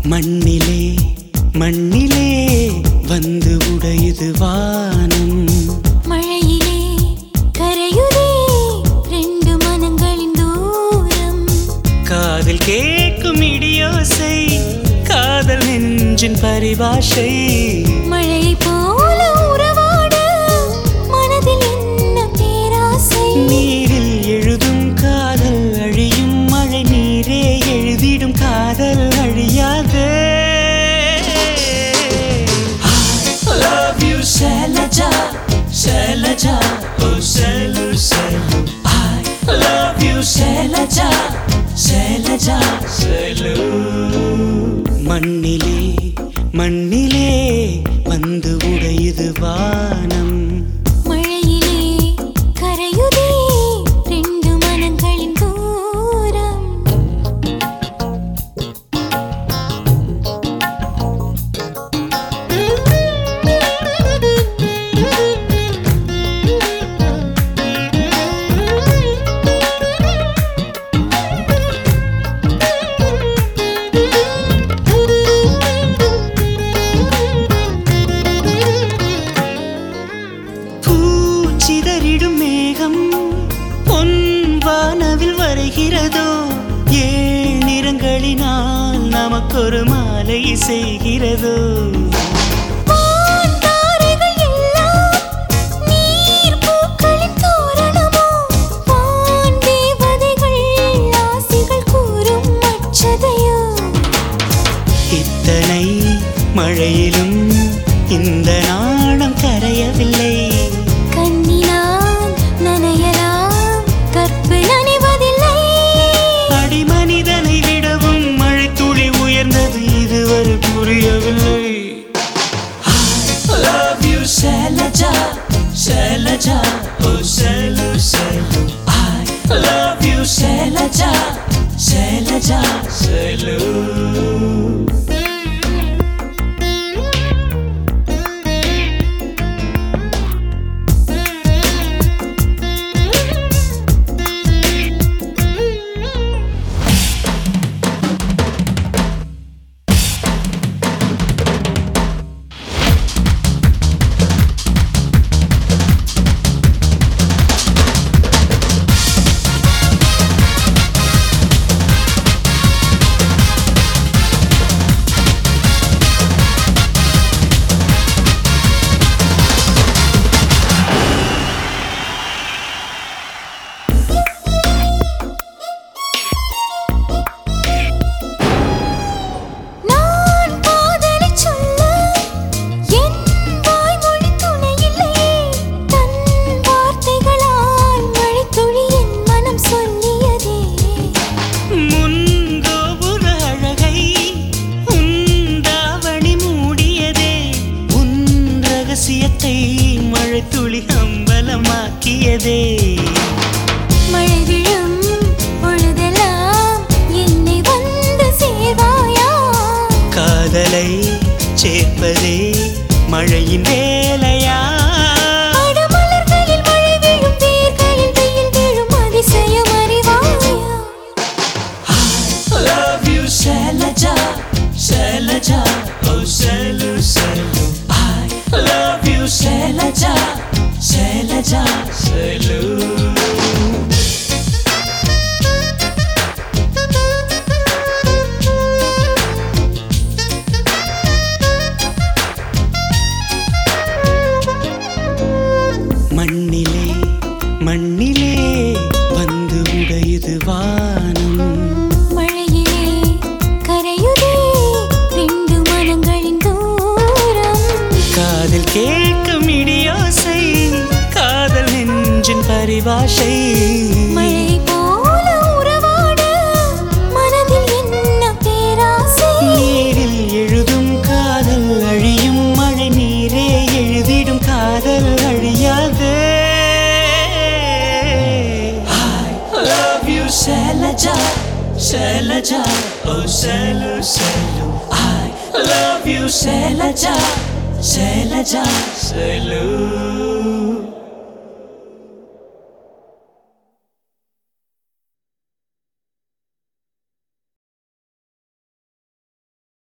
மண்ணிலே மண்ணிலே வந்து உடையுது வானம் மழையிலே கரையுதே ரெண்டு மனங்களின் தூரம் காதில் கேட்கும் இடியோசை காதல் நெஞ்சின் பரிபாஷை மழையை போல உறவாட மனதில் என்ன பேராசை நீரில் எழுதும் காதல் அழியும் மழை நீரே எழுதிடும் காதல் அழியாதே I love you Shailaja Shailaja oh Shailu Shailu I love you Shailaja Shailaja Shailu மண்ணிலே மண்ணிலே வந்து உடையுது வானம் மழையிலே கரையுதே ரெண்டு மனங்களின் தூரம் பூச்சிதறிடும் மேகம் பொன் வானவில் வரைகிறதோ ஏழ் நிறங்களினால் நமக்கொரு மாலை செய்கிறதோ வான்தாரைகள் எல்லாம் நீர் பூக்களின் தோரணமோ வான் தேவதைகள் ஆசிகள் கூறும் அச்சதையோ இத்தனை மழையிலும் இந்த நாணம் கரையவில்லை கண்ணினால் நனையலாம் கற்பு நனைவதில்லை அடி மனிதனை விடவும் மழை துளி உயர்ந்தது இதுவரை புரியவில்லை I love you Shailaja Shailaja oh Shailu Shailu I love you Shailaja Shailaja Shailu நான் காதலை சொல்ல என் வாய்மொழி துணையில்லையே தன் வார்த்தைகளால் மழைத்துளி என் மனம் சொல்லியதே முன்கோபுர அழகை உந்தாவணி மூடியதே உன் ரகசியத்தை மழை துளி அம்பலமாக்கியதே மழை விழும் பொழுதெல்லாம் என்னை வந்து சேர்வாயா காதலை சேர்ப்பதே மழையின் வேலையா அடமலர்களில் மழை விழும் வேர்களில் வெயில் விழும் அதிசயம் அறிவாயா love you Shailaja Shailaja oh Shailu Shailu I love you Shailaja Shailaja Shailu மண்ணிலே மண்ணிலே வந்து உடையுது வானம் மழையிலே கரையுதே ரெண்டு மனங்களின் தூரம் காதில் கேட்கும் இடியோசை காதல் நெஞ்சின் பரிபாஷை மழை போல உறவாட மனதில் என்ன பேராசை நீரில் எழுதும் காதல் அழியும் மழை நீரே எழுதிடும் காதல் அழியாதே I love you Shailaja Shailaja oh Shailu Shailu I love you Shailaja Shailaja Shailu